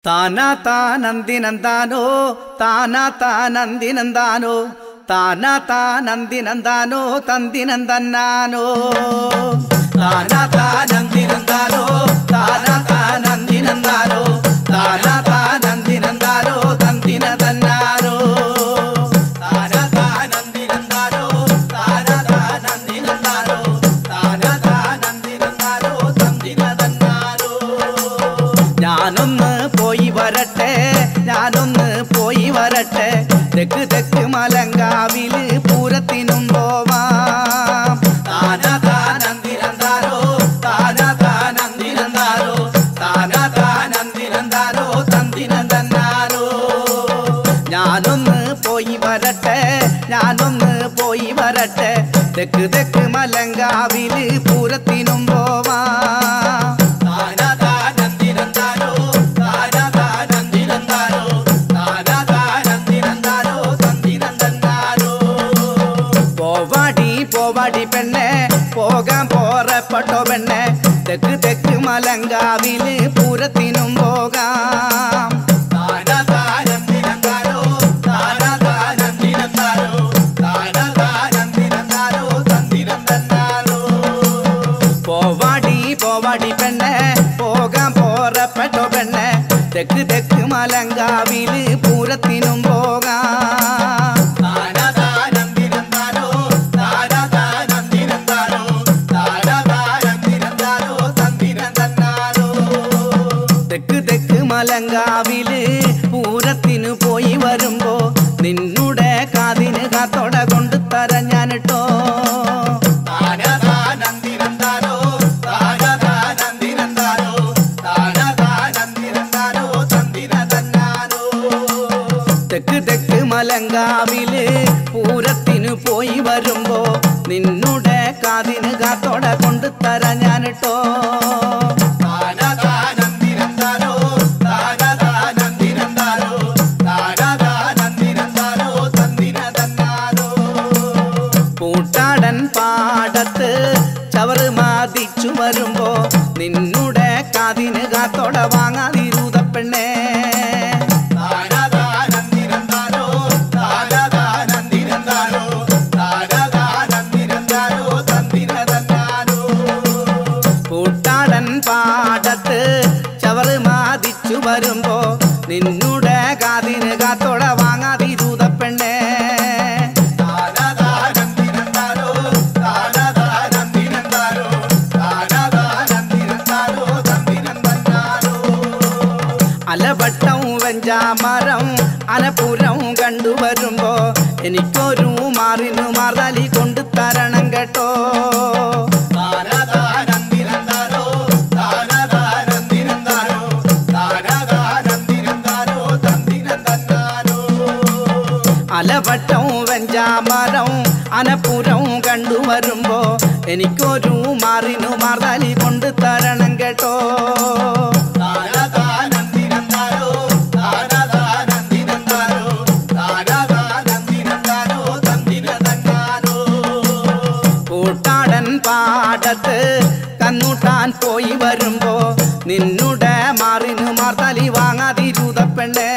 ತಾನಾ ತಾನಂದಿನಂದಾನೋ ತಾನಾ ತಾನಂದಿನಂದಾನೋ ತಾನಾ ತಾನಂದಿನಂದಾನೋ ತಂದಿನಂದನ್ನಾನೋ ತಾನಾ ತಾನಂದಿನಂದಾನೋ ತಾನಾ ತಾನಂದಿನಂದಾನೋ ತಾನಾ ತಾನಂದಿನಂದಾನೋ ತಂದಿನದನ್ನಾನೋ ತಾನಾ ತಾನಂದಿನಂದಾನೋ ತಾನಾ ತಾನಂದಿನಂದಾನೋ ತಾನಾ താനന്ദിനന്ദാനോ തന്ദിനതന്നാനോ ഞാനൊന്ന് പോയി വരട്ടെ ഞാനൊന്ന് പോയി വരട്ടെ തെക്ക് തെക്ക് മലങ്കാവില് പൂരത്തിനും പോവാം താന താനന്ദിനന്ദാനോ താന താനന്ദിനന്ദാനോ താന താനന്ദിനന്ദാനോ തന്ദിനതന്നാനോ ഞാനൊന്ന് പോയി വരട്ടെ ഞാനൊന്ന് പോയി വരട്ടെ തെക്ക് തെക്ക് മലങ്കാവില് പൂരത്തിനും പോവാം താന താനന്ദിനന്ദാനോ താന താനന്ദിനന്ദാനോ താന താനന്ദിനന്ദാനോ തന്ദിനന്ദന്നാനോ പോവാടി പോവാടി പെണ്ണെ പോകാൻ പോറപ്പെട്ടോ പെണ്ണെ തെക്ക് തെക്ക് മലങ്കാവില് പൂരത്തിനും പോകാം താന താനന്ദിനന്ദാനോ താന താനന്ദിനന്ദാനോ താന താനന്ദിനന്ദാനോ തന്ദിനന്ദന്നാനോ പോവാടി പോവാടി പെണ്ണെ പോകാൻ പോറപ്പെട്ടോ പെണ്ണെ തെക്ക് തെക്ക് മലങ്കാവില് പൂരത്തിനും പോകാം താന താനന്ദിനന്ദാനോ താന താനന്ദിനന്ദാനോ താന താനന്ദിനന്ദാനോ തന്ദിനന്ദന്നാനോ തെക്ക് തെക്ക് മലങ്കാവില് പൂരത്തിനു പോയി വരുമ്പോ നിന്നുടെ കാതിന് കാത്തോട കൊണ്ട് തരാൻ ഞാനിട്ടോ താനതാനന്ദിനന്ദാനോ താനതാനന്ദിനന്ദാനോ താനതാനന്ദിനന്ദാനോ തന്ദിനതന്നാനോ തെക്ക് തെക്ക് മലങ്കാവില് പൂരത്തിനു പോയി വരുമ്പോ നിന്നുടെ കാതിന് കാത്തോട കൊണ്ട് തരാൻ ഞാനിട്ടോ താനതാനന്ദിനന്ദാനോ താനതാനന്ദിനന്ദാനോ താനതാനന്ദിനന്ദാനോ തന്ദിനതന്നാനോ പൂട്ടാടൻ പാടത്ത് ചവറ് മാതിച്ചു വരുമ്പോ നിന്നുടെ കാതിന് കാത്തോട വാങ്ങാതിരുത പെണ്ണേ താനതാനന്ദിനന്ദാനോ താനതാനന്ദിനന്ദാനോ താനതാനന്ദിനന്ദാനോ തന്ദിനതന്നാനോ പൂട്ടാടൻ പാടത്ത് ചവറ് മാതിച്ചു വരുമ്പോ നിന്നുടെ കാതിന് കാത്തോട വാങ്ങാതിരുത പെണ്ണേ താനതാനന്ദിനന്ദാനോ താനതാനന്ദിനന്ദാനോ താനതാനന്ദിനന്ദാനോ തന്ദിനന്ദന്നാനോ അലവട്ടം വെഞ്ചാമരം അനപുരം കണ്ടുവരുമ്പോ എനിക്കൊരു മാറിനു മാറാലി കൊണ്ടു തരണം കേട്ടോ താനതാനന്ദിനന്ദാനോ താനതാനന്ദിനന്ദാനോ താനതാനന്ദിനന്ദാനോ തന്ദിനന്ദന്നാനോ അലവട്ടം വെഞ്ചാമരം അനപുരം കണ്ടുവരുമ്പോ എനിക്കൊരു മാറിനു മാറാലി കൊണ്ട് തരണം കേട്ടോ താനതാനന്ദിനന്ദാനോ താനതാനന്ദിനന്ദാനോ താനതാനന്ദിനന്ദാനോ തന്ദിനതന്നാനോ കൂട്ടാടൻ പാടത്ത് കന്നൂട്ടാൻ പോയി വരുമ്പോ നിന്നുടെ മാറിനു മാർത്തലി വാങ്ങാതിരുത പെണ്ണേ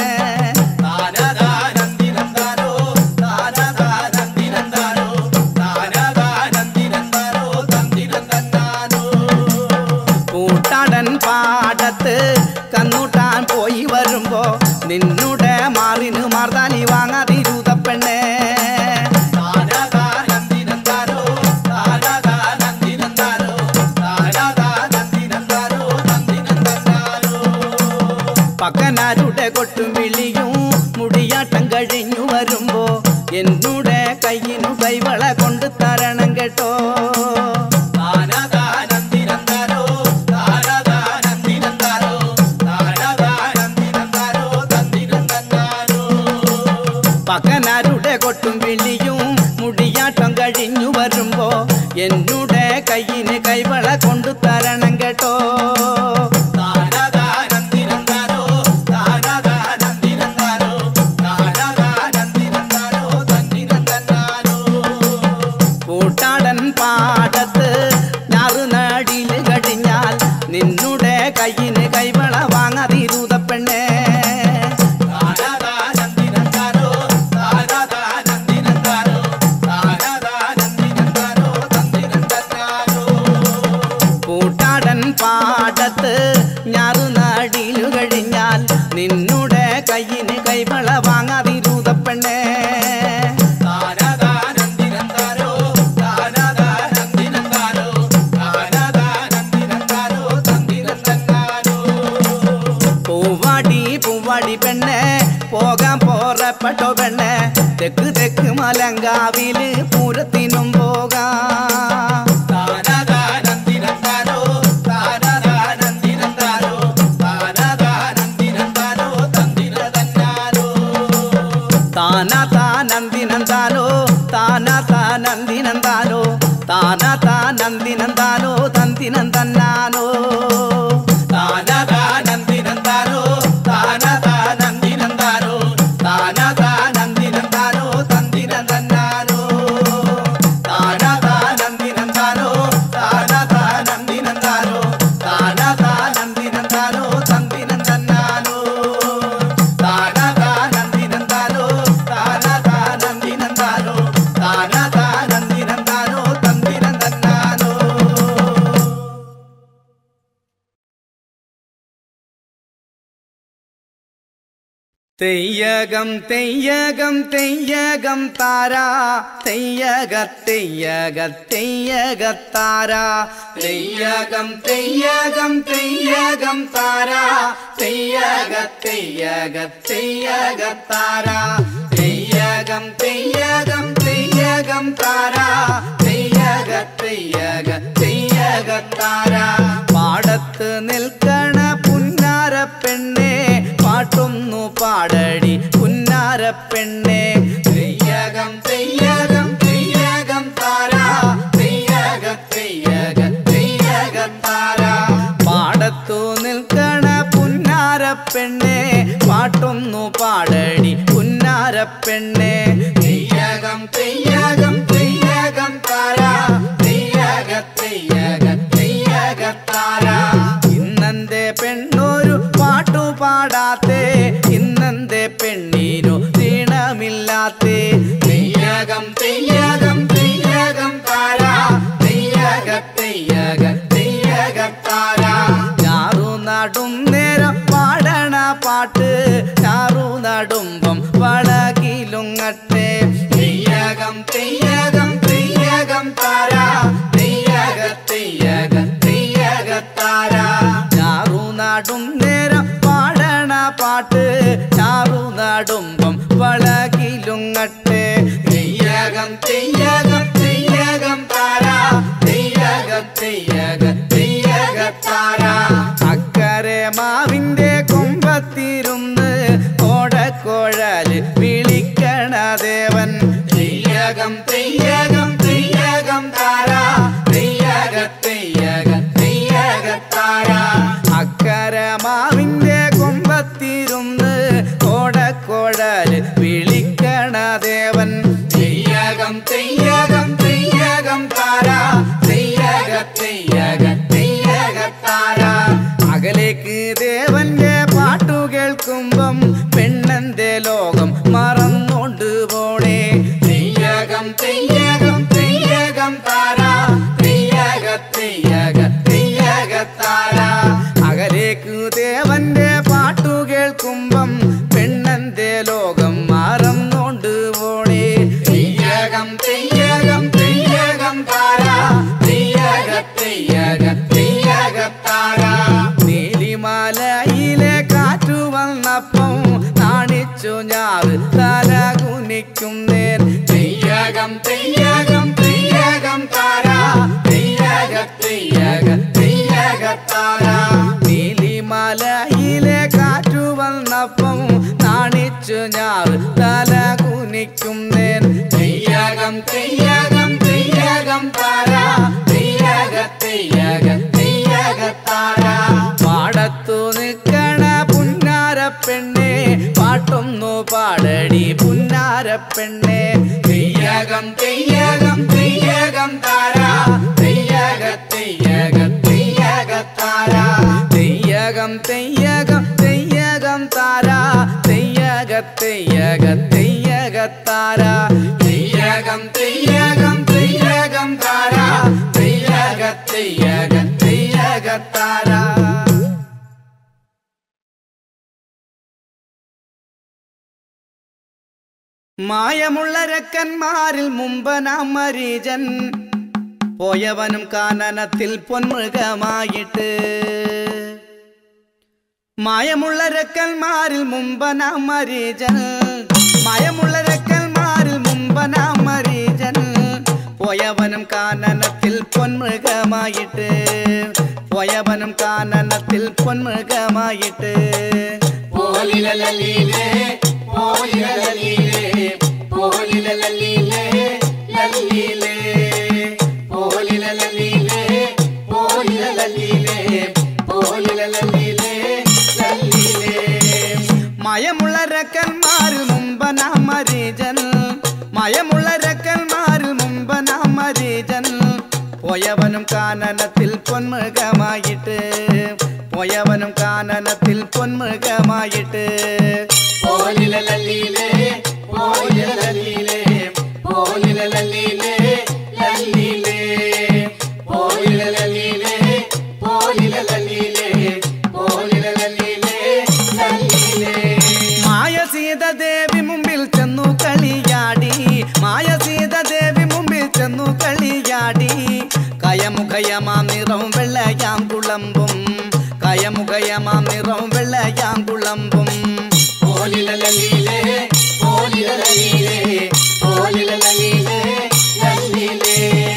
താനതാനന്ദിനന്ദാനോ താനതാനന്ദിനന്ദാനോ താനതാനന്ദിനന്ദാനോ തന്ദിനതന്നാനോ കൂട്ടാടൻ പാടത്ത് കന്നൂട്ടാൻ പോയി വരുമ്പോ നിന്നുടെ മാറിന് മാർത്താലി വാങ്ങാതിരുത പെണ്ണേ താനതാനന്ദിനന്ദാനോ താനതാനന്ദിനന്ദാനോ താനതാനന്ദിനന്ദാനോ തന്ദിനന്ദന്നാനോ പക്കനാരുടെ കൊട്ടും വിളിയും മുടിയാട്ടം കഴിഞ്ഞു വരുമ്പോ എന്നുടെ കയ്യിനു കൈവള കൊണ്ട് തരണം കേട്ടോ താനതാനന്ദിനന്ദാനോ താനതാനന്ദിനന്ദാനോ താനതാനന്ദിനന്ദാനോ തന്ദിനന്ദന്നാനോ പക്കനാരുടെ കൊട്ടും വിളിയും മുടിയാട്ടം കഴിഞ്ഞു വരുമ്പോ എന്നുടെ കയ്യിന് കൈവള കൊണ്ടു തരണം കേട്ടോ താനതാനന്ദിനന്ദാനോ താനതാനന്ദിനന്ദാനോ കടീലു കഴിഞ്ഞാൽ നിന്നുടെ കയ്യിന് കൈവള വാങ്ങാതിരുതപ്പെണ്ണേ താനതാനന്ദിനന്താനോ താനതാനന്ദിനന്താനോ താനതാനന്ദിനന്താനോ തന്ദിനന്ദനാനോ പൂവാടി പൂവാടി പെണ്ണെ പോകാൻ പോറപ്പെട്ടോ പെണ്ണെ തെക്ക് തെക്ക് മലങ്കാവില് പൂരത്തിനും പോകാം താനതാനന്ദിനന്താനോ താനതാനന്ദിനന്താനോ താനതാനന്ദിനന്താനോ തന്ദിനതന്നാനോ താന താനന്ദിനന്താനോ താന താനന്ദിനന്താനോ താന താനന്ദിനന്താനോ തന്തിനന്തന്നാനോ താനതാനന്ദിനന്താനോ താനതാനന്ദിനന്താനോ താനതാനന്ദിനന്താനോ തന്ദിനതന്നാനോ താനതാനന്ദിനന്താനോ താനതാനന്ദിനന്താനോ താനതാനന്ദിനന്താനോ തന്ദിനതന്നാനോ താനതാനന്ദിനന്താനോ താനതാനന്ദിനന്താനോ താനതാനന്ദിനന്താനോ തന്ദിനതന്നാനോ തെയ്യകം തെയ്യകം തെയ്യകം താരാ തെയ്യക തെയ്യക തെയ്യകത്താരാ തെയ്യകം തെയ്യകം തെയ്യകം താരാ തെയ്യക തെയ്യക തെയ്യകത്താരാ തെയ്യകം തെയ്യകം തെയ്യകം താരാ തെയ്യക തെയ്യക തെയ്യകത്താരാ പാടത്ത് നിൽക്കണ പുന്നാര പെണ്ണെ പാട്ടൊന്നു പാടടി പുന്നാര പെണ്ണെ തെയ്യകം തെയ്യകം തെയ്യകം താരാ തെയ്യക തെയ്യക തെയ്യകത്താരാ പാടത്തു നിൽക്കണ പുന്നാര പെണ്ണെ പാട്ടൊന്നു പാടടി പുന്നാര പെണ്ണെ തെയ്യകം തെയ്യകം തെയ്യകം താരാ തെയ്യക തെയ്യക തെയ്യകത്താരാ ഇന്നെന്റെ പെണ്ണൊരു പാട്ടു പാടാത്തേ ഇന്നെന്റെ പെണ്ണിനു തീണമില്ലാത്തേ തെയ്യകം തെയ്യകം തെയ്യകം താരാ തെയ്യക തെയ്യക തെയ്യകത്താരാ ഞാറു നടും നേരം പാടണ പാട്ട് ഞാറു നടുമ്പം വളകിലുങ്ങട്ടെ തെയ്യകം തെയ്യകം തെയ്യകം താരാ തെയ്യക തെയ്യക തെയ്യകത്താരാ ഞാറു നടും നേരം പാടണ പാട്ട് ഞാറു നടുമ്പം വളകിലുങ്ങട്ടെ തെയ്യകം തെയ്യകം തെയ്യകം താരാ തെയ്യക തെയ്യക തെയ്യകത്താരാ അക്കരെ മാവിന്റെ കൊമ്പത്തിരുന്ന് കോടക്കോഴല് വിളിക്കണ ദേവൻ തെയ്യകം തെയ്യകം തെയ്യകം താരാ തെയ്യക തെയ്യക തെയ്യകത്താരാ അക്കര മാവിന്റെ കൊമ്പത്തിരുന്ന് കോടക്കോഴല് വിളിക്കണ ദേവൻ തെയ്യകം തെയ്യകം തെയ്യകം താരാ തെയ്യക തെയ്യക തെയ്യകത്താരാ അകലേക്ക് ദേവന്റെ പാട്ടു കേൾക്കുമ്പം പെണ്ണന്റെ ലോകം മറന്നോണ്ട് പോണേ തെയ്യകം തെയ്യകം തെയ്യകം താരാ തെയ്യക തെയ്യക തെയ്യകത്താരാ അകലേക്ക് ദേവന്റെ പാട്ടു കേൾക്കുമ്പം പെണ്ണന്റെ ലോകം മറന്നോണ്ട് പോണേ തെയ്യകം തെയ്യകം തെയ്യകം താരാ തെയ്യക തെയ്യക തെയ്യകത്താരാ നീലിമലയിലെ കാറ്റു വന്നപ്പം നാണിച്ചു ഞാറ് തല കുനിക്കുന്നേൻ തെയ്യകം തെയ്യകം തെയ്യകം താരാ തെയ്യക തെയ്യക തെയ്യകത്താരാ നീലിമലയിലെ കാറ്റു വന്നപ്പം നാണിച്ചു ഞാറ് തല കുനിക്കുന്നേൻ തെയ്യകം തെയ്യകം തെയ്യകം താരാ തെയ്യക തെയ്യക തെയ്യകത്താരാ പാടത്തു നിൽക്കണ പുന്നാര പെണ്ണെ പാട്ടൊന്നു പാടടി പുന്നാര പെണ്ണെ തെയ്യകം തെയ്യകം തെയ്യകം താരാ തെയ്യക തെയ്യക തെയ്യകത്താരാ തെയ്യകം തെയ്യകം തെയ്യകം താരാ തെയ്യക തെയ്യക തെയ്യകത്താരാ തെയ്യകം തെയ്യകം തെയ്യകം താരാ തെയ്യക തെയ്യക തെയ്യകത്താരാ മായമുള്ള രക്കന്മാരിൽ മുമ്പനാം മരീജൻ പോയവനും കാനനത്തിൽ പൊന്മൃഗമായിട്ട് മായമുള്ള രക്കന്മാരിൽ മുമ്പനാം മരീജൻ മായമുള്ള രക്കന്മാരിൽ മുമ്പനാം മരീജൻ പോയവനും കാനനത്തിൽ പൊന്മൃഗമായിട്ട് പോയവനും കാനനത്തിൽ പൊന്മൃഗമായിട്ട് പോലിലലലീലേ പോലിലലലീലേ പോലിലലലീലേ ലല്ലീലേ പോലിലലലീലേ പോലിലലലീലേ പോലിലലലീലേ ലല്ലീലേ മയമുള്ള രക്കന്മാരിൽ മുമ്പനാം മരീജൻ മയമുള്ള രക്കന്മാരിൽ മുമ്പനാം മരീജൻ പോയവനും കാനനത്തിൽ പൊന്മൃഗമായിട്ട് പോയവനും കാനനത്തിൽ പൊന്മൃഗമായിട്ട് പോലിലലലീലേ പോലിലലലീലേ പോലിലലലീലേ ലല്ലീലേ പോലിലലലീലേ പോലിലലലീലേ പോലിലലലീലേ ലല്ലീലേ മായ സീതദേവി മുമ്പിൽ ചെന്നു കളിയാടി മായ സീതദേവി മുമ്പിൽ ചെന്നു കളിയാടി കയമുഖയമാം നിറവും വെള്ളയാം കുളമ്പും കയമുഖയമാം നിറവും വെള്ളയാം കുളമ്പും പോലിലലലീലേ പോലിലലലീലേ പോലിലലലീലേ ലല്ലീലേ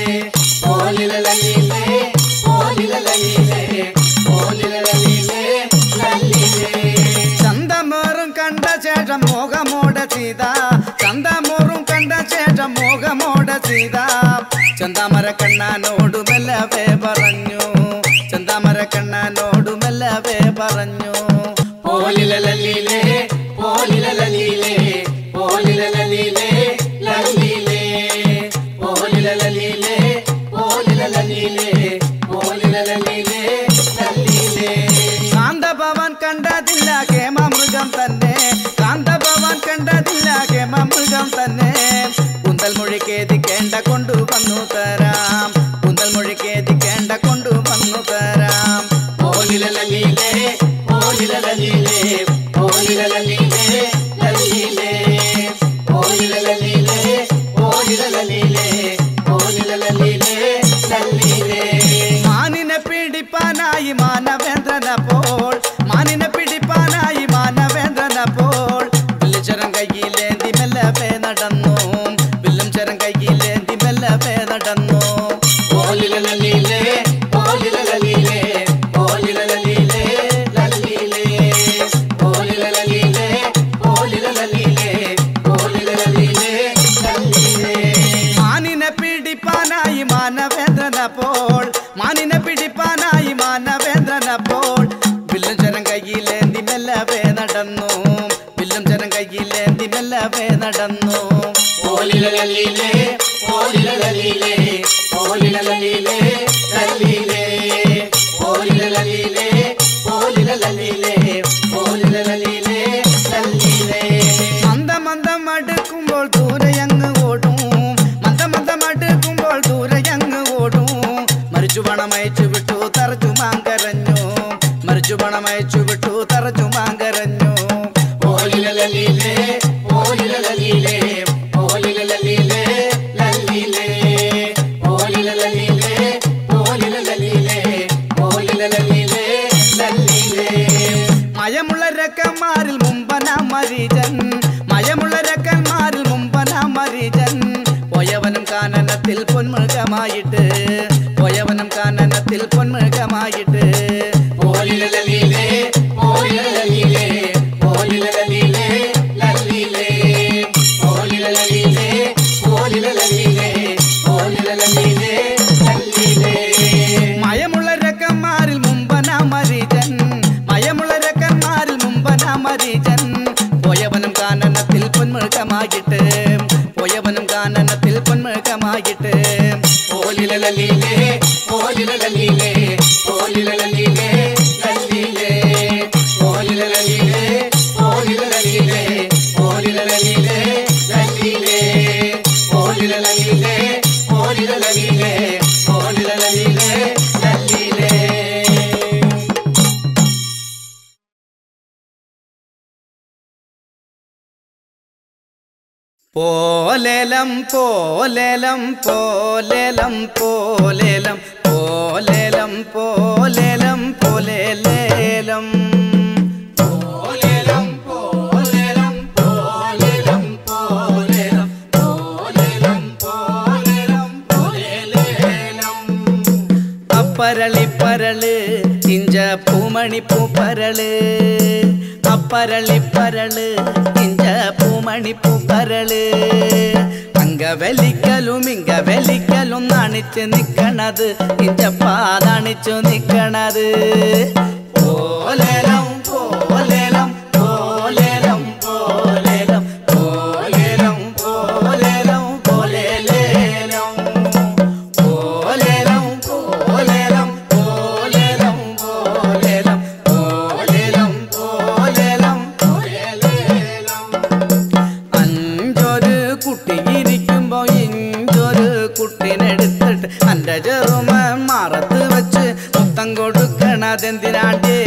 പോലിലലലീലേ പോലിലലലീലേ പോലിലലലീലേ ലല്ലീലേ ചന്തമോറും കണ്ട ശേഷം മോഹമോട സീത ചന്തമോറും കണ്ട ശേഷം മോഹമോട സീത ചന്താമര കണ്ണാനോട് മെല്ലവേ പറഞ്ഞു ചന്താമര കണ്ണാനോട് മെല്ലവേ പറഞ്ഞു പോലിലലലീലേ പോലിലലലീലേ പോലിലലലീലേ ലല്ലീലേ പോലിലലലീലേ പോലിലലലീലേ പോലിലലലീലേ ലല്ലീലേ കാന്തഭവൻ കണ്ടതില്ല കേമമൃഗം തന്നെ കാന്തഭവൻ കണ്ടതില്ല കേമമൃഗം തന്നെ കുന്തൽ മൊഴിക്കേതിക്കേണ്ട കൊണ്ടുവന്നു തരാം കുന്തൽ മൊഴിക്കേതിക്കേണ്ട കൊണ്ടുവന്നു തരാം പോലിലലലീലേ പോലിലലലീലേ പോലിലലലീലേ ലല്ലീലേ പോലിലലലീലേ പോലിലലലീലേ പോലിലലലീലേ ലല്ലീലേ മാനിനെ പിടിപ്പാനായി മാനവേന്ദ്രനപ്പോൾ മാനിനെ പിടിപ്പാനായി മാനവേന്ദ്രനപ്പോൾ വില്ലുചരം കയ്യിലേന്തി മെല്ലവേ നടന്നു വില്ലും ചരം കയ്യിലേന്തി മെല്ലവേ നടന്നു പോലിലലലീലേ പോലിലലലീലേ പോലിലലലീലേ ലല്ലീലേ പോലിലലലീലേ പോലിലലലീലേ പോലിലലലീലേ ലല്ലീലേ മാനിനെ പിടിപ്പാനായി മാനവേന്ദ്രനപ്പോൾ മാനിനെ പിടിപ്പാനായി മാനവേന്ദ്രനപ്പോൾ വില്ലും ചരം കയ്യിലേന്തി മെല്ലവേ നടന്നു വില്ലും ചരം കയ്യിലേന്തി മെല്ലവേ നടന്നു പോലിലലലീലേ പോലിലലലീലേ പോലിലലലീലേ ലല്ലീലേ പോലിലലലീലേ പോലിലലലീലേ പോലിലലലീലേ ലല്ലീലേ മന്ദം മന്ദം അടുക്കുമ്പോൾ ദൂരയങ്ങ് ഓടും മന്ദം മന്ദം അടുക്കുമ്പോൾ ദൂരയങ്ങ് ഓടും മരിച്ചു പണം അയച്ചു വിട്ടു തറച്ചു മാങ്കരഞ്ഞു മരിച്ചു പണം അയച്ചു വിട്ടു തറച്ചു മാങ്കരഞ്ഞു പോലിലലലീലേ പോലിലലലീലേ പോലിലലലീലേ ലല്ലീലേ പോലിലലലീലേ പോലിലലലീലേ പോലിലലലീലേ ലല്ലീലേ മയമുള്ള രക്കന്മാരിൽ മുമ്പന മരീജൻ മയമുള്ള രക്കന്മാരിൽ മുമ്പന മരീജൻ പോയവനും കാനനത്തിൽ പൊന്മൃഗമായിട്ട് പോയവനും കാനനത്തിൽ പൊന്മൃഗമായിട്ട് പോലിലലലീലേ പോലിലലലീലേ പോലിലലലീലേ ലല്ലീലേ പോലിലലലീലേ പോലിലലലീലേ പോലിലലലീലേ ലല്ലീലേ മയമുള്ള രക്കന്മാരിൽ മുമ്പന മരീജൻ മയമുള്ള രക്കന്മാരിൽ മുമ്പന മരീജൻ പോയവനും കാനനത്തിൽ പൊന്മൃഗമായിട്ട് പോയവനും കാനനത്തിൽ പൊന്മൃഗമായിട്ട് പോലിലലലീലേ പോലിലലലീലേ പോലിലലലീലേ ലല്ലീലേ പോലിലലലീലേ പോലിലലലീലേ പോലിലലലീലേ ലല്ലീലേ പോലിലലലീലേ പോലിലലലീലേ പോലിലലലീലേ ലല്ലീലേ പോലേലം പോലേലം പോലേലം പോലേലം പോലേലം പോലേലം പോലേലേലം പോലേലം പോലേലം പോലേലം പോലേലം പോലേലം പോലേലം പോലേലേലം അപ്പരളിപ്പരള് ഇഞ്ച പൂമണി പൂപ്പരള് അപ്പരളിപ്പരള് ഇഞ്ച പൂമണി പൂപ്പരള് അങ്കവലിക്കലും ഇങ്കവലിക്കലും നാണിച്ച് നിക്കണത് ഇഞ്ചപ്പാതാണിച്ചു നിക്കണത് പോലേലം പോലേലം പോലേലം പോലേലം പോലേലം പോലേലം പോലേലേലം പോലേലം പോലേലം പോലേലം പോലേലം പോലേലം പോലേലം പോലേലേലം അഞ്ചൊരു കുട്ടി ഇരിക്കുമ്പോ ഇഞ്ചൊരു കുട്ടിനെടുത്തിട്ട് അന്റെ ചെറുമൻ മാറത്ത് വെച്ച് മുത്തം കൊടുക്കണതെന്തിനാണ്ടേ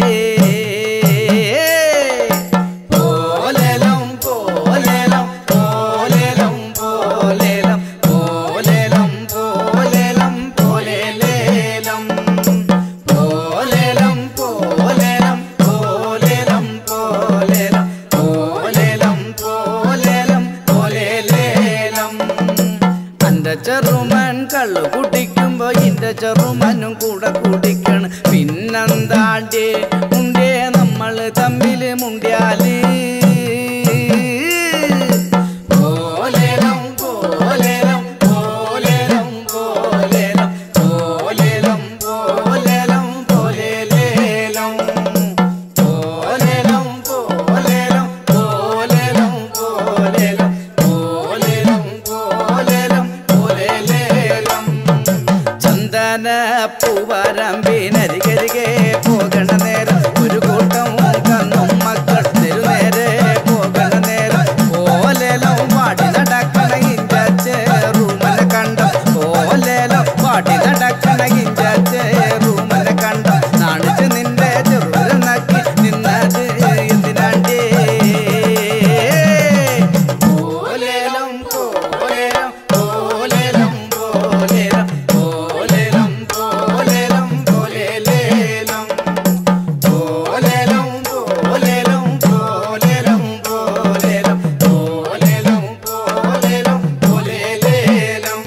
പോലേലം പോലേലം പോലേലം പോലേലം പോലേലം പോലേലം പോലേലേലം പോലേലം പോലേലം പോലേലം പോലേലം പോലേലം പോലേലം പോലേലേലം അന്റെ ചെറുമൻ കള്ളു കുടിക്കുമ്പോ ഇന്റെ ചെറുമനും കൂടെ കുടിക്കണം പിന്നെന്താണ്ടേ മുണ്ടേ നമ്മള് തമ്മില് മുണ്ടിയാല് പോലേലം പോലേലം പോലേലം പോലേലം പോലേലം പോലേലം പോലേലേലം പോലേലം പോലേലം പോലേലം പോലേലം പോലേലം പോലേലം പോലേലേലം ചന്ദന പൂവരമ്പിനരികരികെ പോകണ നേരം ഒരു കൂട്ടം കന്നും മക്കൾ തെരുനേരെ പോകണ നേരം പോലേലം പാടി നടക്കണ ഇഞ്ചേറൂമനെ കണ്ട പോലേലം പാടി നടക്കണ ഇഞ്ചേറൂമനെ കണ്ട നാണിച്ച് നിന്റെ ചെറുനക്കി നിന്നത് എന്തിനാണ്ടേ പോലേലം പോലേലം പോലേലം പോലേലം പോലേലം പോലേലം പോലേലേലം പോലേലം പോലേലം പോലേലം പോലേലം പോലേലം പോലേലം പോലേലേലം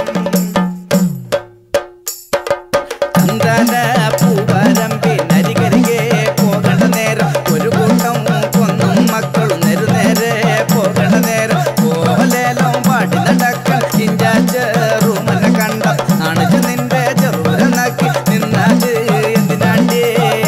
ചന്ദന പൂവരമ്പി നരികരികെ പോകണ നേരം ഒരു കൂട്ടം കൊന്നും മക്കളും നെരുനേരെ പോകണ നേരം പോലേലം പാടി നടക്കൽ ഇഞ്ചാച്ചെറുമന കണ്ട നാണിച്ച് നിന്റെ ചെറുരനാക്കി നിന്നത് എന്തിനാണ്ടേ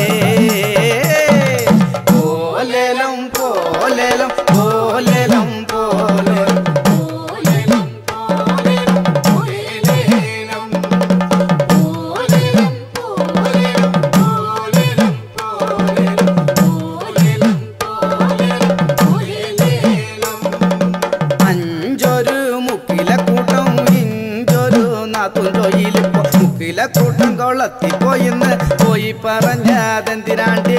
പോലേലം പോലേലം പോലേലം പോലേലം പോലേലം പോലേലം പോലേലേലം പോലേലം പോലേലം പോലേലം പോലേലം പോലേലം പോലേലം പോലേലേലം അഞ്ചൊരു മുക്കിലെ കൂട്ടം ഇഞ്ചൊരു നാത്തും തൊയിലിപ്പോ മുക്കിലെ കൂട്ടം കൊളത്തിപ്പോയിന്ന് പോയി പറഞ്ഞതെന്തിനാണ്ടേ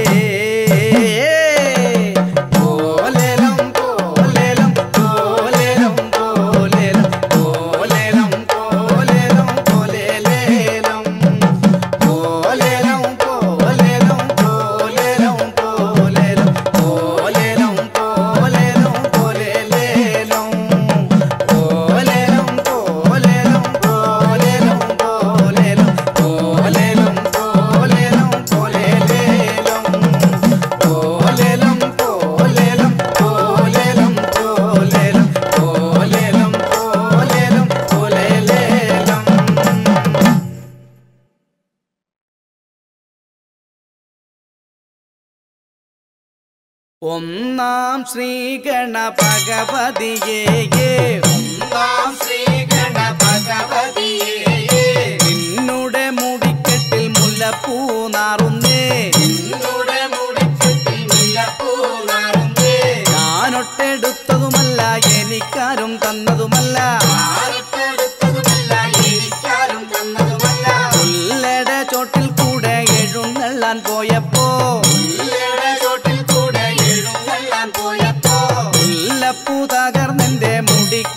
പോലേലം പോലേലം പോലേലം പോലേലം പോലേലം പോലേലം പോലേലേലം പോലേലം പോലേലം പോലേലം പോലേലം പോലേലം പോലേലം പോലേലേലം പോലേലം പോലേലം പോലേലം പോലേലം പോലേലം പോലേലം പോലേലേലം പോലേലം പോലേലം പോലേലം പോലേലം പോലേലം പോലേലം പോലേലേലം ഒന്നാം ശ്രീഗണഭഗവതിയേ ഒന്നാം ശ്രീഗണ ഭഗവതിയേ നിന്നുടെ മുടിക്കെട്ടിൽ മുല്ലപ്പൂ നാറുന്നേ നിന്നുടെ മുടിക്കെട്ടിൽ മുല്ലപ്പൂ നാറുന്നേ ഞാനൊട്ടെടുത്തതുമല്ല എനിക്കാരും തന്നതുമല്ല ആർക്കെടുത്തതുമല്ല എനിക്കാരും തന്നതുമല്ല പുല്ലട ചോട്ടിൽ കൂടെ എഴുന്നള്ളാൻ പോയപ്പോ പുല്ലയുടെ ചോട്ടിൽ കൂടെ എഴുന്നള്ളാൻ പോയപ്പോ മുല്ലപ്പൂ തകർന്നെന്റെ മുടി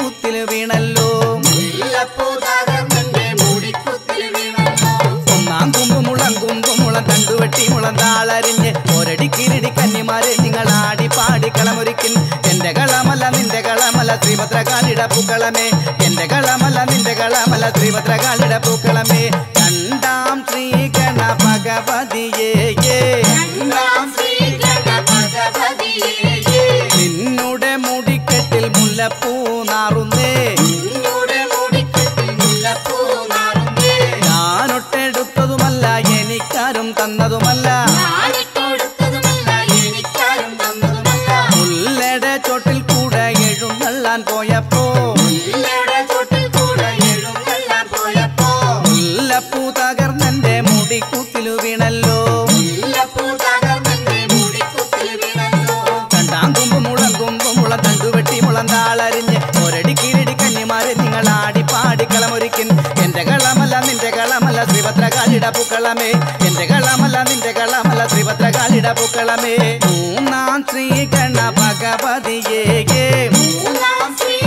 കന്നിമാരെ നിങ്ങൾ ആടി പാടി കളമൊരുക്കിൻ എന്റെ കളമല്ല നിന്റെ കളമല്ല ശ്രീഭദ്രകാളിട പൂക്കളമേ എന്റെ കളമല്ല നിന്റെ കളമല്ല ശ്രീഭദ്രകാളിട പൂക്കളമേ രണ്ടാം ശ്രീഗണ ഭഗവതിയേ രണ്ടാം ശ്രീ ഗണപതിയേ നിന്നുടെ മുടിക്കെട്ടിൽ മുല്ലപ്പൂ നാറുന്നേ നിന്നുടെ മുടിക്കെട്ടിൽ മുല്ലപ്പൂ നാറുന്നേ ഞാനൊട്ടെടുത്തതുമല്ല എനിക്കാരും തന്നതുമല്ല ഞാനിട്ടൊടുത്തതുമല്ല എനിക്കാരും തന്നതുമല്ല മുല്ലയുടെ ചോട്ടിൽ കൂടെ എഴുന്നള്ളാൻ പോയപ്പോ മുല്ലയുടെ ചോട്ടിൽ കൂടെ എഴുന്നള്ളാൻ പോയപ്പോ മുല്ലപ്പൂ തകർന്നെന്റെ മുടിക്കുത്തിലു വീണല്ലോ മുല്ലപ്പൂ തകർന്നെന്റെ മുടിക്കുത്തിൽ വീണല്ലോ രണ്ടാം കുമ്പ് മുളം കുമ്പ് മുളം തണ്ടുവെട്ടി മുളം താളരിഞ്ഞ് ഒരടി കീഴടി കന്നിമാരെ നിങ്ങൾ ആടി പാടി കളമൊരുക്കിൻ എന്റെ കളമല്ല നിന്റെ കളമല്ല ശ്രീഭദ്രകാളിട പൂക്കളമേ എന്റെ കളമല്ല നിന്റെ കളമല്ല ശ്രീഭദ്രകാളിട പൂക്കളമേ മൂന്നാം ശ്രീകണ ഭഗവതിയേ മൂന്നാം ശ്രീ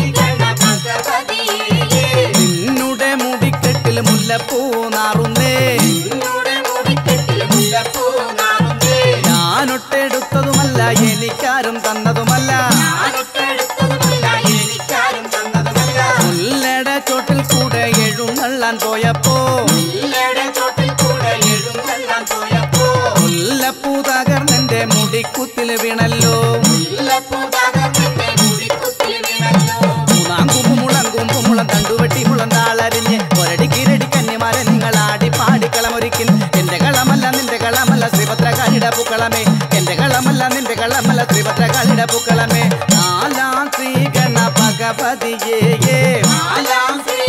ഗണപതിയേ നിന്നുടെ മുടിക്കെട്ടിൽ മുല്ലപ്പൂ നാറുന്നേ നിന്നുടെ മുടിക്കെട്ടിൽ മുല്ലപ്പൂ നാറുന്നേ ഞാനൊട്ടെടുത്തതുമല്ല എനിക്കാരും തന്നതുമല്ല ഞാനിട്ടെടുത്തതുമല്ല എനിക്കാരും തന്നതുമല്ല മുല്ലയുടെ ചോട്ടിൽ കൂടെ എഴുന്നള്ളാൻ പോയപ്പോ മുല്ലയുടെ ചോട്ടിൽ കൂടെ എഴുന്നള്ളാൻ പോയപ്പോ മുല്ലപ്പൂ തകർന്നെന്റെ മുടിക്കുത്തിൽ വീണല്ലോ മുല്ലപ്പൂ തകർന്നെന്റെ മുടിക്കുത്തിൽ വീണല്ലോ മൂന്നാം കുമ്പ് മുളം കുമ്പ് മുളം തണ്ടുവെട്ടി മുളം താളരിഞ്ഞ് ഒരടി കിരടി കന്യമാരെ നിങ്ങൾ ആടി പാടി കളമൊരുക്കിൻ എന്റെ കളമല്ല നിന്റെ കളമല്ല ശ്രീഭദ്രകാളിട പൂക്കളമേ എന്റെ കളമല്ല നിന്റെ കളമല്ല ശ്രീഭദ്രകാളിട പൂക്കളമേ നാലാം ശ്രീഗണ ഭഗവതിയേ നാലാം ശ്രീ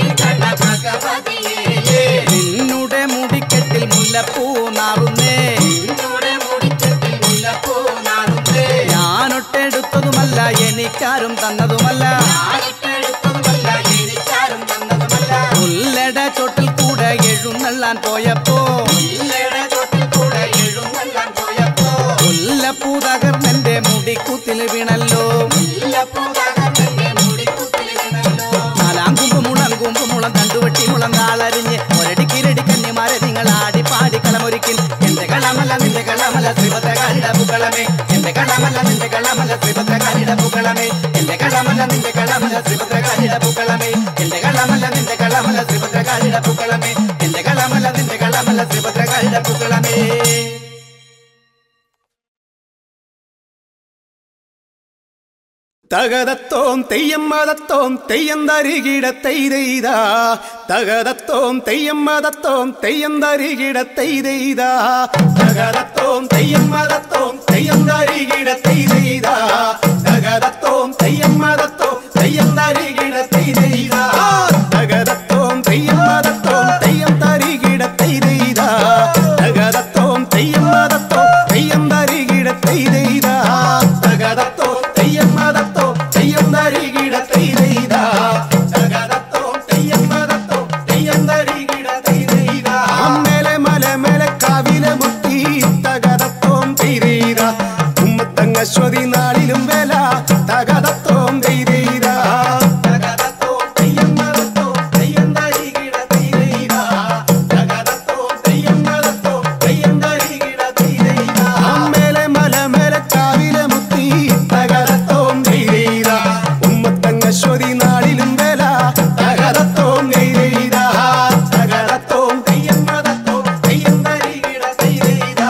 ഗണപതിയേ നിന്നുടെ മുടിക്കെട്ടിൽ മുല്ലപ്പൂ നാറുന്നേ നിന്നുടെ മുടിക്കെട്ടിൽ മുല്ലപ്പൂ നാറുന്നേ ഞാനൊട്ടെടുത്തതുമല്ല എനിക്കാരും തന്നതുമല്ല ഞാനിട്ടെടുത്തതുമല്ല എനിക്കാരും തന്നതുമല്ല മുല്ലയുടെ ചോട്ടിൽ കൂടെ എഴുന്നള്ളാൻ പോയപ്പോ മുല്ലയുടെ ചോട്ടിൽ കൂടെ എഴുന്നള്ളാൻ പോയപ്പോ മുല്ലപ്പൂ തകർന്നെന്റെ മുടിക്കുത്തിൽ വീണല്ലോ മുല്ലപ്പൂ തകർന്നെന്റെ മുടിക്കുത്തിൽ വീണല്ലോ നാലാം കുമ്പ് മുളം കുമ്പ് മുളം തണ്ടുവെട്ടി മുളം താളരിഞ്ഞ് ഒരടി കിരടി കന്യമാരെ നിങ്ങൾ ആടി പാടി കളമൊരുക്കിൻ എന്റെ കളമല്ല നിന്റെ കളമല്ല ശ്രീഭദ്രകാളിട പൂക്കളമേ എന്റെ കളമല്ല നിന്റെ കളമല്ല ശ്രീഭദ്രകാളിട പൂക്കളമേ എന്റെ കളമല്ല നിന്റെ കളമല്ല ശ്രീഭദ്രകാളിട പൂക്കളമേ എന്റെ കളമല്ല നിന്റെ കളമല്ല ശ്രീഭദ്രകാളിട പൂക്കളമേ എന്റെ കളമല്ല നിന്റെ കളമല്ല ശ്രീഭദ്രകാളിട പൂക്കളമേ തകതത്തോം തെയ്യം മതത്തോം തെയ്യം തരികിട തെയ്തെയ്താ തകതത്തോം തെയ്യം മതത്തോം തെയ്യം തരികിട തെയ്തെയ്താ തകതത്തോം തെയ്യം മതത്തോം തെയ്യം തരികിട തെയ്തെയ്താ തകതത്തോം തെയ്യം മതത്തോം തെയ്യം തരികിട തെയ്തെയ്താ തകതത്തോം തെയ്യം മതത്തോം തെയ്യം തരികിട തെയ്തെയ്താ തകതത്തോം തെയ്യം മതത്തോം തെയ്യം തരികിട തെയ്തെയ്താ തകതത്തോ തെയ്യം മതത്തോ തെയ്യം തരികിട തെയ്തെയ്താ തകതത്തോ തെയ്യം മതത്തോ തെയ്യം തരികിട തെയ്തെയ്താ അമ്മേലെ മലമേലെ കാവിലെ മുത്തി തകതത്തോം തെയ്തെയ്താ ഉമ്മത്തങ്ങശ്വതി നാളിലും വേല തകതത്തോം തെയ്തെയ്താ തകതത്തോ തെയ്യം മതത്തോ തെയ്യം തരികിട തെയ്തെയ്താ തകതത്തോ തെയ്യം മതത്തോ തെയ്യം തരികിട തെയ്തെയ്താ അമ്മേലെ മലമേലെ കാവിലെ മുത്തി തകതത്തോം തെയ്തെയ്താ ഉമ്മത്തങ്ങശ്വതി നാളിലും വേല തകതത്തോം തെയ്തെയ്താ തകതത്തോം തെയ്യം മതത്തോ തെയ്യം തരികിട തെയ്തെയ്താ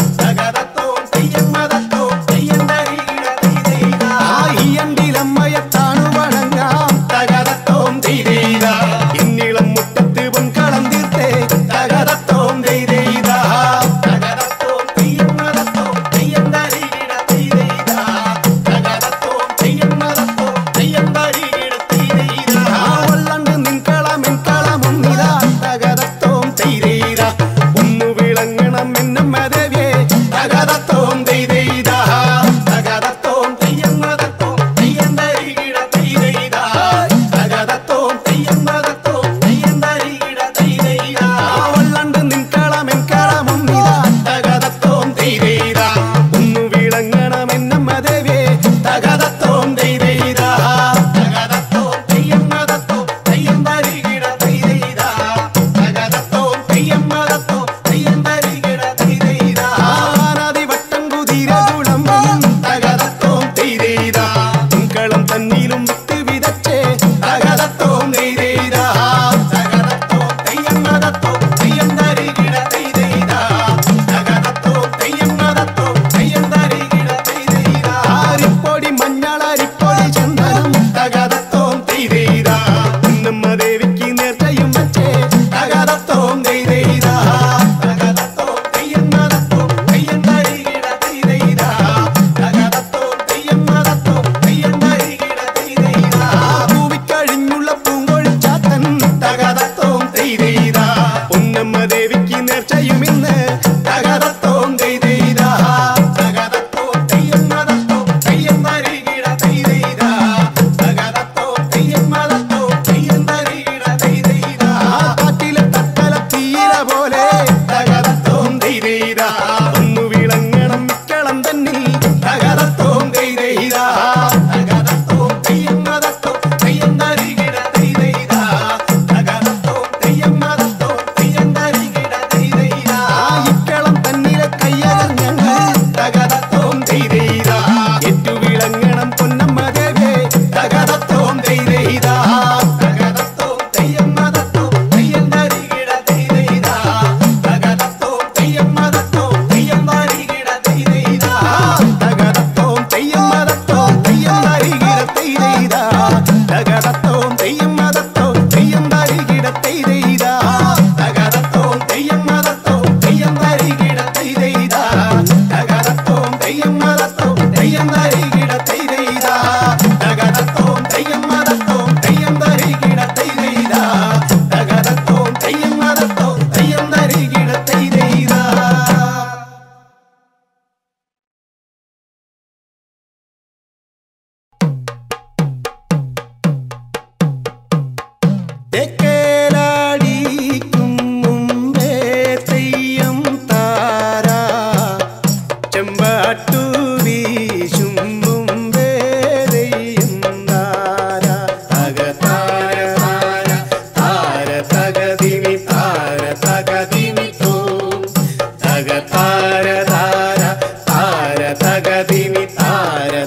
തകതത്തോം തെയ്യം മതത്തോ തെയ്യം തരികിട തെയ്തെയ്താ ഈ അണ്ടിലമ്മയെ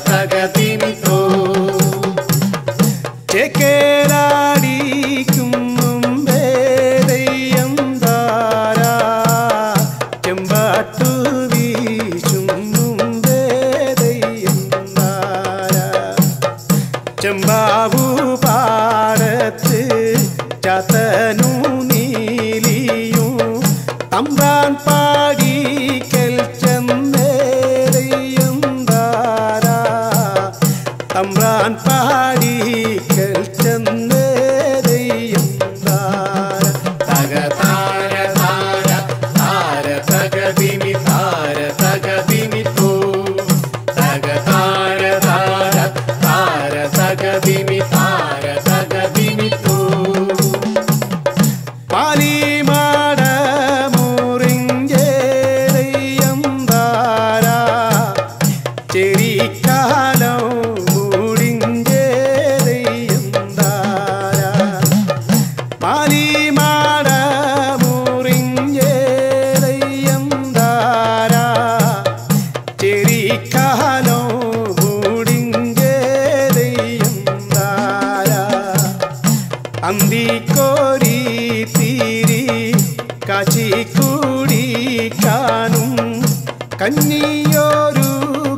തകതിമിത്തോ ചേക്കേലാടിക്കും മുമ്പേ ദയ്യം താരാ ചെമ്പാട്ടു വീശും മുമ്പേ ദയ്യം താരാ ചെമ്പാവു പാടത്ത് ചതനു നീലിയും തമ്പാൻ പാടിക്കൽ ചെന്നേരയും താരാ തമ്പ്രാൻ പാടിക്കൽ ചെന്നേരയും താര തക താര താര താര തകതിമി താര തകതിമി തോ തക താര താര താര തകതിമി താര തകതിമി തോ പാലിമാട മുറിഞ്ചേരയ്യം താര ചെറിക്കാലം മുടിഞ്ചേരയ്യം താര പാലിമാട മുറിഞ്ചേരയ്യം താര ചെറിക്കാലോ മുടിഞ്ചേരയ്യം താര അന്തിക്കോരി തീരി കാച്ചിക്കൂടി കാണും കന്നിയോരു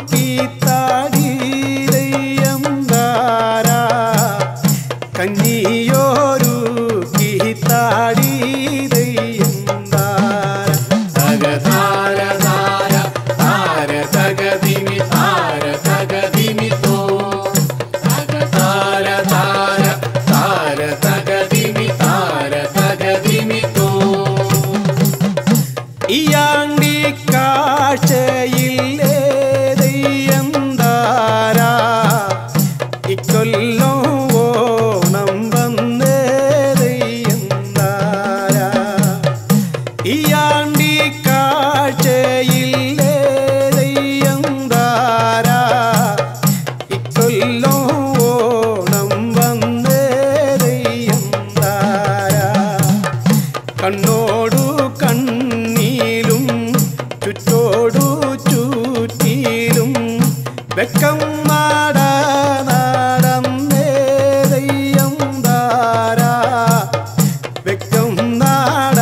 കീത്താടിയം താര കന്നിയോരു കീത്താടിയം താര തക താര താര താര തകതിമി താര തകതിമി തോ തക താര താര താര തകതിമി താര തകതിമി തോ ഇയാണ്ടി കാഴ്ചയില്ലേ ദയ്യം താരാ ഇക്കൊല്ലോ ഓണം വന്നേ ദയ്യം താരാ ഇയാണ്ടി കാഴ്ചയില്ലേ ദയ്യം താരാ ഇക്കൊല്ലോ ഓണം വന്നേ ദയ്യം താരാ കണ്ണോടു കണ്ണീലും ചുറ്റോടു ചുറ്റിലും വെക്കം മാട നടന്നേതയ്യം താര വെക്കം നാട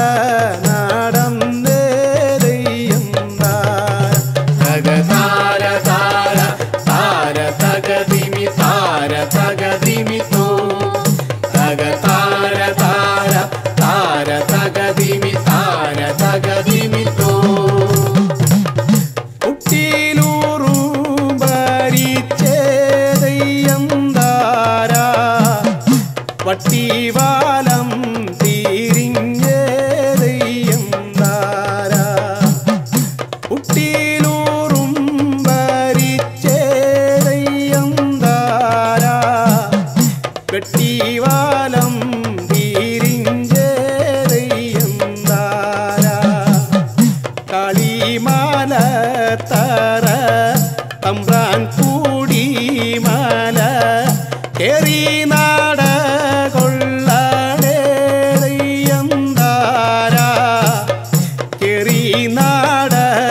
നടന്നേതയ്യം താര താര താര താര തകതിമി താര തകതിമി തോ തക താര താര താര തകതിമി താര തകതിമി തോ കുട്ടിയിലൂറും ഭരിച്ചേതയ്യം താര വട്ടിവാലം തീരിഞ്ഞേതയ്യം താര കുട്ടിയിലൂറും ഭരിച്ചേതയ്യം താര വെട്ടിവാലം തീരിഞ്ചേതയ്യം താര കളിമാല തറ തമ്പ്രാൻ കൂടിമാല കേറി നാട കൊള്ളടേതയ്യം താര കേറി നാട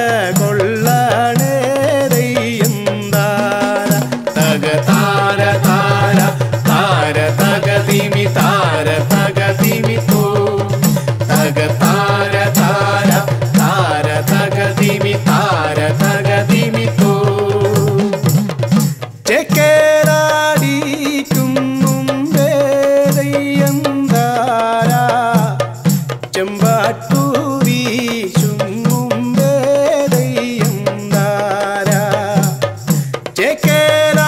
കൊള്ളടേതയ്യം താര തക താര താര താര തകതിമി താര തകതിമി തോ തക താര താര താര തകതിമി താര തകതിമി തോ ചെക്കേറാടിക്കും മുമ്പേ ദയ്യം താര ചെമ്പാട്ടു വീശും മുമ്പേ ദയ്യം താര ചേക്കേല